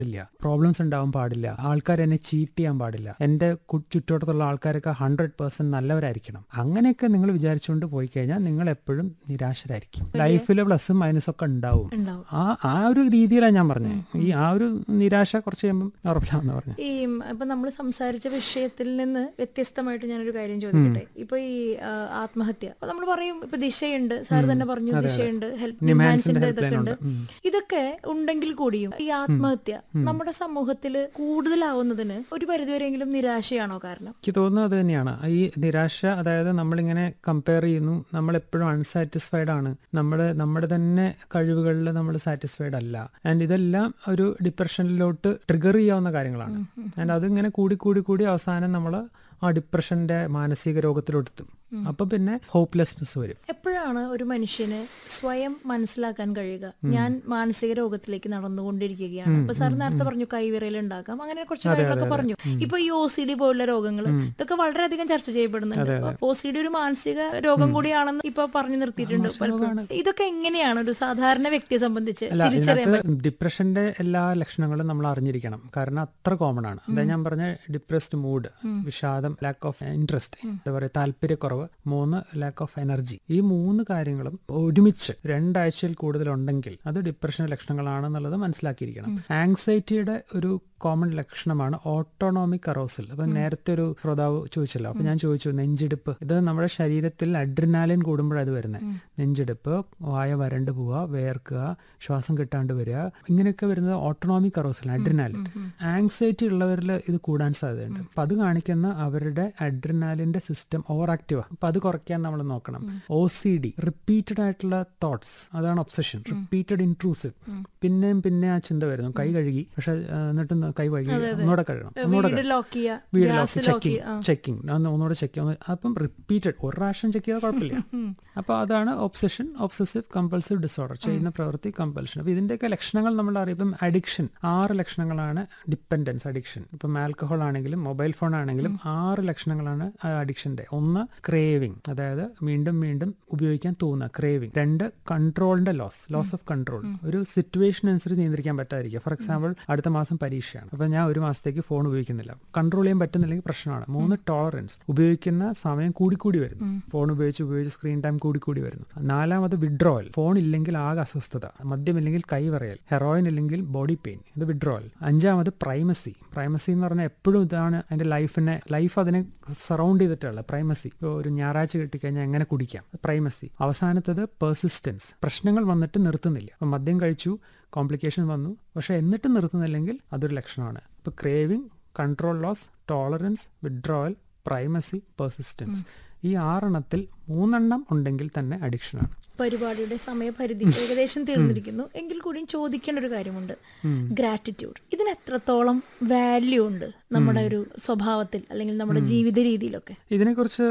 ഇല്ല പ്രോബ്ലംസ് ഉണ്ടാവാൻ പാടില്ല ആൾക്കാർ എന്നെ ചീറ്റ് ചെയ്യാൻ പാടില്ല എന്റെ കു- ചുറ്റുവട്ടത്തുള്ള ആൾക്കാരൊക്കെ ഹൺഡ്രഡ് പെർസെന്റ് നല്ലവരായിരിക്കണം അങ്ങനെയൊക്കെ നിങ്ങൾ വിചാരിച്ചുകൊണ്ട് പോയി കഴിഞ്ഞാൽ നിങ്ങൾ എപ്പോഴും നിരാശരായിരിക്കും ലൈഫിൽ പ്ലസും മൈനസും ഒക്കെ ഉണ്ടാവും ഉണ്ടാവും ആ ആ ഒരു രീതിയിലാണ് ഞാൻ പറഞ്ഞത് ഈ ആ ഒരു നിരാശ കുറച്ച് കഴിയുമ്പോൾ ഉറപ്പില്ലാന്ന് പറഞ്ഞു ഈ ഇപ്പൊ നമ്മൾ സംസാരിച്ച വിഷയത്തിൽ നിന്ന് വ്യത്യസ്തമായിട്ട് ഞാനൊരു കാര്യം ചോദിക്കട്ടെ ഇപ്പൊ ഈ ആ, ആത്മഹത്യ അപ്പൊ നമ്മൾ പറയും ഇപ്പൊ ദിശയുണ്ട് സാർ തന്നെ പറഞ്ഞു ദിശയുണ്ട് ഹെൽപ്പ് നിമാൻസിന്റെ ഇതൊക്കെ ഉണ്ട് ഇതൊക്കെ ഉണ്ടെങ്കിൽ കൂടിയും ഈ ആത്മഹത്യ നമ്മുടെ സമൂഹത്തിൽ കൂടുതലാവുന്നതിന് ഒരു പരിധിവരെയെങ്കിലും നിരാശയാണോ കാരണം എനിക്ക് തോന്നുന്നത് അത് തന്നെയാണ് ഈ നിരാശ അതായത് നമ്മളിങ്ങനെ കമ്പയർ ചെയ്യുന്നു നമ്മൾ എപ്പോഴും അൺസാറ്റിസ്ഫൈഡ് ആണ് നമ്മൾ നമ്മുടെ തന്നെ കഴിവുകളിൽ നമ്മൾ സാറ്റിസ്ഫൈഡ് അല്ല ആൻഡ് ഇതെല്ലാം ഒരു ഡിപ്രഷനിലോട്ട് ട്രിഗർ ചെയ്യാവുന്ന കാര്യങ്ങളാണ് ആൻഡ് അതിങ്ങനെ കൂടി കൂടി കൂടി അവസാനം നമ്മൾ ആ ഡിപ്രഷന്റെ മാനസിക രോഗത്തിലോട്ടെത്തും അപ്പൊ പിന്നെ ഹോപ്പ്ലെസ്നെസ് വരും എപ്പോഴാണ് ഒരു മനുഷ്യന് സ്വയം മനസ്സിലാക്കാൻ കഴിയുക ഞാൻ മാനസിക രോഗത്തിലേക്ക് നടന്നുകൊണ്ടിരിക്കുകയാണ് ഇപ്പൊ സാർ നേരത്തെ പറഞ്ഞു കൈവിറയിൽ ഉണ്ടാക്കാം അങ്ങനെ കുറച്ച് കാര്യങ്ങളൊക്കെ പറഞ്ഞു ഇപ്പൊ ഈ ഒ സി ഡി പോലുള്ള രോഗങ്ങൾ ഇതൊക്കെ വളരെയധികം ചർച്ച ചെയ്യപ്പെടുന്നുണ്ട് ഒ സി ഡി ഒരു മാനസിക രോഗം കൂടിയാണെന്ന് ഇപ്പൊ പറഞ്ഞു നിർത്തിയിട്ടുണ്ട് പലപ്പോഴും ഇതൊക്കെ എങ്ങനെയാണ് ഒരു സാധാരണ വ്യക്തിയെ സംബന്ധിച്ച് അല്ല തിരിച്ചറിയാൻ ഇതിനകത്ത് ഡിപ്രഷന്റെ എല്ലാ ലക്ഷണങ്ങളും നമ്മൾ അറിഞ്ഞിരിക്കണം കാരണം അത്ര കോമൺ ആണ് അതായത് ഞാൻ പറഞ്ഞ ഡിപ്രസ്ഡ് മൂഡ് വിഷാദം ലാക്ക് ഓഫ് ഇൻട്രസ്റ്റ് എന്താ പറയുക താല്പര്യക്കുറവ് മൂന്ന് ലാക്ക് ഓഫ് എനർജി ഈ മൂന്ന് കാര്യങ്ങളും ഒരുമിച്ച് രണ്ടാഴ്ചയിൽ കൂടുതൽ ഉണ്ടെങ്കിൽ അത് ഡിപ്രഷൻ ലക്ഷണങ്ങളാണെന്നുള്ളത് മനസ്സിലാക്കിയിരിക്കണം ആങ്സൈറ്റിയുടെ ഒരു കോമൺ ലക്ഷണമാണ് ഓട്ടോണോമിക് അറോസൽ അപ്പൊ നേരത്തെ ഒരു ശ്രോതാവ് ചോദിച്ചല്ലോ അപ്പൊ ഞാൻ ചോദിച്ചു നെഞ്ചിടിപ്പ് ഇത് നമ്മുടെ ശരീരത്തിൽ അഡ്രിനാലിൻ കൂടുമ്പോഴാണ് ഇത് വരുന്നത് നെഞ്ചിടിപ്പ് വായ വരണ്ട് പോവുക വേർക്കുക ശ്വാസം കിട്ടാണ്ട് വരിക ഇങ്ങനെയൊക്കെ വരുന്നത് ഓട്ടോണോമിക് അറോസൽ അഡ്രിനാലിൻ ആങ്സൈറ്റി ഉള്ളവരിൽ ഇത് കൂടാൻ സാധ്യതയുണ്ട് അപ്പൊ അത് കാണിക്കുന്ന അവരുടെ അഡ്രിനാലിന്റെ സിസ്റ്റം ഓവർ ആക്റ്റീവ് അപ്പൊ അത് കുറയ്ക്കാൻ നമ്മൾ നോക്കണം ഒ സി ഡി റിപ്പീറ്റഡ് ആയിട്ടുള്ള തോട്ട്സ് അതാണ് ഒബ്സഷൻ റിപ്പീറ്റഡ് ഇൻട്രൂസീവ് പിന്നെയും പിന്നെ ആ ചിന്ത വരുന്നു കൈ കഴുകി പക്ഷെ ആ, എന്നിട്ട് ന- കൈ കഴുകി ഒന്നുകൂടെ കഴുകണം ഒന്നുകൂടെ വീട് ലോക്ക് ചെയ്യുക വീട് ഗ്യാസ് ലോക്ക് ചെക്കിങ് ചെയ്യുക ചെക്കിങ് ഒന്നുകൂടെ ചെക്ക് ചെയ്യുക അപ്പം റിപ്പീറ്റഡ് ഒരു പ്രാവശ്യം ചെക്ക് ചെയ്താൽ കുഴപ്പമില്ല അപ്പോൾ അതാണ് ഒബ്സഷൻ ഒബ്സസീവ് കമ്പൾസീവ് ഡിസോർഡർ ചെയ്യുന്ന പ്രവൃത്തി കമ്പൽഷൻ അപ്പോൾ ഇതിൻ്റെയൊക്കെ ലക്ഷണങ്ങൾ നമ്മൾ അറിയിപ്പം അഡിക്ഷൻ ആറ് ലക്ഷണങ്ങളാണ് ഡിപ്പെൻഡൻസ് അഡിക്ഷൻ ഇപ്പം ആൽക്കഹോൾ ആണെങ്കിലും മൊബൈൽ ഫോൺ ആണെങ്കിലും ആറ് ലക്ഷണങ്ങളാണ് അഡിക്ഷൻ്റെ ഒന്ന് ക്രേവിങ് അതായത് വീണ്ടും വീണ്ടും ഉപയോഗിക്കാൻ തോന്നുക ക്രേവിങ് രണ്ട് കൺട്രോളിന്റെ ലോസ് ലോസ് ഓഫ് കൺട്രോൾ ഒരു സിറ്റുവേഷൻ അനുസരിച്ച് നിയന്ത്രിക്കാൻ പറ്റാതിരിക്കുക ഫോർ എക്സാമ്പിൾ അടുത്ത മാസം പരീക്ഷയാണ് അപ്പൊ ഞാൻ ഒരു മാസത്തേക്ക് ഫോൺ ഉപയോഗിക്കുന്നില്ല കൺട്രോൾ ചെയ്യാൻ പറ്റുന്നില്ലെങ്കിൽ പ്രശ്നമാണ് മൂന്ന് ടോളറൻസ് ഉപയോഗിക്കുന്ന സമയം കൂടിക്കൂടി വരുന്നു ഫോൺ ഉപയോഗിച്ച് ഉപയോഗിച്ച് സ്ക്രീൻ ടൈം കൂടിക്കൂടി വരുന്നു നാലാമത് വിഡ്രോവൽ ഫോൺ ഇല്ലെങ്കിൽ ആകെ അസ്വസ്ഥത മദ്യം ഇല്ലെങ്കിൽ കൈവറയൽ ഹെറോയിൻ ഇല്ലെങ്കിൽ ബോഡി പെയിൻ ഇത് വിഡ്രോവൽ അഞ്ചാമത് പ്രൈമസി പ്രൈമസി എന്ന് പറഞ്ഞാൽ എപ്പോഴും ഇതാണ് അതിന്റെ ലൈഫിനെ ലൈഫ് അതിനെ സറൗണ്ട് ചെയ്തിട്ടുള്ള പ്രൈമസി ഇപ്പോൾ ഒരു ഞായറാഴ്ച കിട്ടിക്കഴിഞ്ഞാൽ എങ്ങനെ കുടിക്കാം പ്രൈമസി അവസാനത്തത് പെർസിസ്റ്റൻസ് പ്രശ്നങ്ങൾ വന്നിട്ട് നിർത്തുന്നില്ല അപ്പം മദ്യം കഴിച്ചു കോംപ്ലിക്കേഷൻ വന്നു പക്ഷെ എന്നിട്ട് നിർത്തുന്നില്ലെങ്കിൽ അതൊരു ലക്ഷണമാണ് ഇപ്പോൾ craving control loss tolerance withdrawal primacy persistence ഈ ആറെണ്ണത്തിൽ മൂന്നെണ്ണം ഉണ്ടെങ്കിൽ തന്നെ അഡിക്ഷനാണ് പരിപാടിയുടെ സമയപരിധി ഏകദേശം തീർന്നിരിക്കുന്നു എങ്കിൽ കൂടിയും ചോദിക്കേണ്ട ഒരു കാര്യമുണ്ട് ഗ്രാറ്റിറ്റ്യൂഡ് ഇതിന് എത്രത്തോളം വാല്യൂ ഉണ്ട് നമ്മുടെ ഒരു സ്വഭാവത്തിൽ അല്ലെങ്കിൽ നമ്മുടെ ജീവിത രീതിയിലൊക്കെ ഇതിനെക്കുറിച്ച്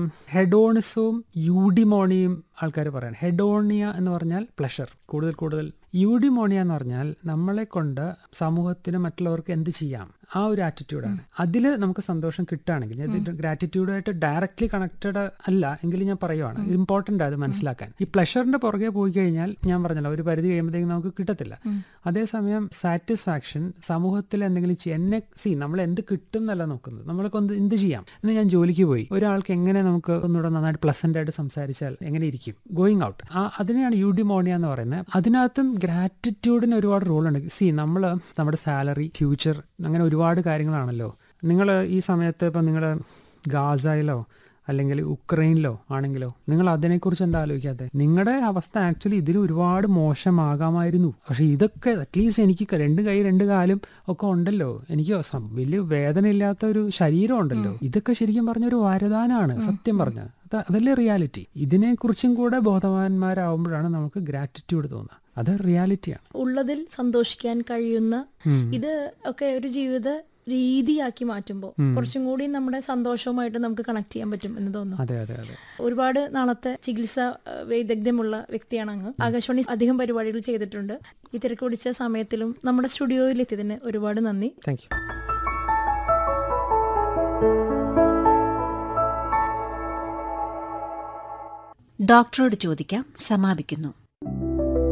ഹെഡോണിസവും യൂഡിമോണിയും ആൾക്കാർ പറയാൻ ഹെഡോണിയ എന്ന് പറഞ്ഞാൽ പ്ലഷർ കൂടുതൽ കൂടുതൽ യൂഡിമോണിയ എന്ന് പറഞ്ഞാൽ നമ്മളെ കൊണ്ട് സമൂഹത്തിന് മറ്റുള്ളവർക്ക് എന്ത് ചെയ്യാം ആ ഒരു ആറ്റിറ്റ്യൂഡാണ് അതിൽ നമുക്ക് സന്തോഷം കിട്ടുകയാണെങ്കിൽ ഇത് ഗ്രാറ്റിറ്റ്യൂഡായിട്ട് ഡയറക്റ്റ്ലി കണക്റ്റഡ് അല്ല എങ്കിലും ഞാൻ പറയുവാണ് ഇമ്പോർട്ടൻ്റ് അത് മനസ്സിലാക്കാൻ ഈ പ്ലഷറിന്റെ പുറകെ പോയി കഴിഞ്ഞാൽ ഞാൻ പറഞ്ഞല്ലോ ഒരു പരിധി കഴിയുമ്പോഴത്തേക്കും നമുക്ക് കിട്ടത്തില്ല അതേസമയം സാറ്റിസ്ഫാക്ഷൻ സമൂഹത്തിൽ എന്തെങ്കിലും ചെയ്യാൻ എന്നെ സി നമ്മൾ എന്ത് കിട്ടും എന്നല്ല നോക്കുന്നത് നമ്മളൊക്കെ ഒന്ന് എന്ത് ചെയ്യാം ഇന്ന് ഞാൻ ജോലിക്ക് പോയി ഒരാൾക്ക് എങ്ങനെ നമുക്ക് ഒന്നുകൂടെ നന്നായിട്ട് പ്ലസന്റ് ആയിട്ട് സംസാരിച്ചാൽ എങ്ങനെ ഇരിക്കും ഗോയിങ് ഔട്ട് ആ അതിനെയാണ് യൂഡിമോണിയ എന്ന് പറയുന്നത് അതിനകത്തും ഗ്രാറ്റിറ്റ്യൂഡിന് ഒരുപാട് റോൾ ഉണ്ട് സി നമ്മൾ നമ്മുടെ സാലറി ഫ്യൂച്ചർ അങ്ങനെ ഒരുപാട് കാര്യങ്ങളാണല്ലോ നിങ്ങൾ ഈ സമയത്ത് ഇപ്പം നിങ്ങൾ ഗാസയിലോ അല്ലെങ്കിൽ ഉക്രൈനിലോ ആണെങ്കിലോ നിങ്ങൾ അതിനെക്കുറിച്ച് എന്താ ആലോചിക്കാതെ നിങ്ങളുടെ അവസ്ഥ ആക്ച്വലി ഇതിൽ ഒരുപാട് മോശമാകാമായിരുന്നു പക്ഷെ ഇതൊക്കെ അറ്റ്ലീസ്റ്റ് എനിക്ക് ക- രണ്ട് കൈ രണ്ട് കാലും ഒക്കെ ഉണ്ടല്ലോ എനിക്ക് സം- വലിയ വേദന ഇല്ലാത്ത ഒരു ശരീരം ഉണ്ടല്ലോ ഇതൊക്കെ ശരിക്കും പറഞ്ഞ ഒരു വരദാനാണ് സത്യം പറഞ്ഞ അത് അതല്ലേ റിയാലിറ്റി ഇതിനെക്കുറിച്ചും കൂടെ ബോധവാന്മാരാകുമ്പോഴാണ് നമുക്ക് ഗ്രാറ്റിറ്റ്യൂഡ് തോന്നുക അത് റിയാലിറ്റിയാണ് ഉള്ളതിൽ സന്തോഷിക്കാൻ കഴിയുന്ന ഇത് ഒക്കെ ഒരു ജീവിത രീതിയാക്കി മാറ്റുമ്പോൾ കുറച്ചും കൂടി നമ്മുടെ സന്തോഷവുമായിട്ട് നമുക്ക് കണക്ട് ചെയ്യാൻ പറ്റും എന്ന് തോന്നുന്നു അതെ അതെ അതെ ഒരുപാട് നാളത്തെ ചികിത്സ ഏഹ്, വൈദഗ്ധ്യമുള്ള വ്യക്തിയാണ് അങ്ങ് ആകാശവാണി അധികം പരിപാടികൾ ചെയ്തിട്ടുണ്ട് ഈ തിരക്ക് പിടിച്ച സമയത്തിലും നമ്മുടെ സ്റ്റുഡിയോയിൽ എത്തിയതിന് ഒരുപാട് നന്ദി താങ്ക് യു ഡോക്ടറോട് ചോദിക്കാം സമാപിക്കുന്നു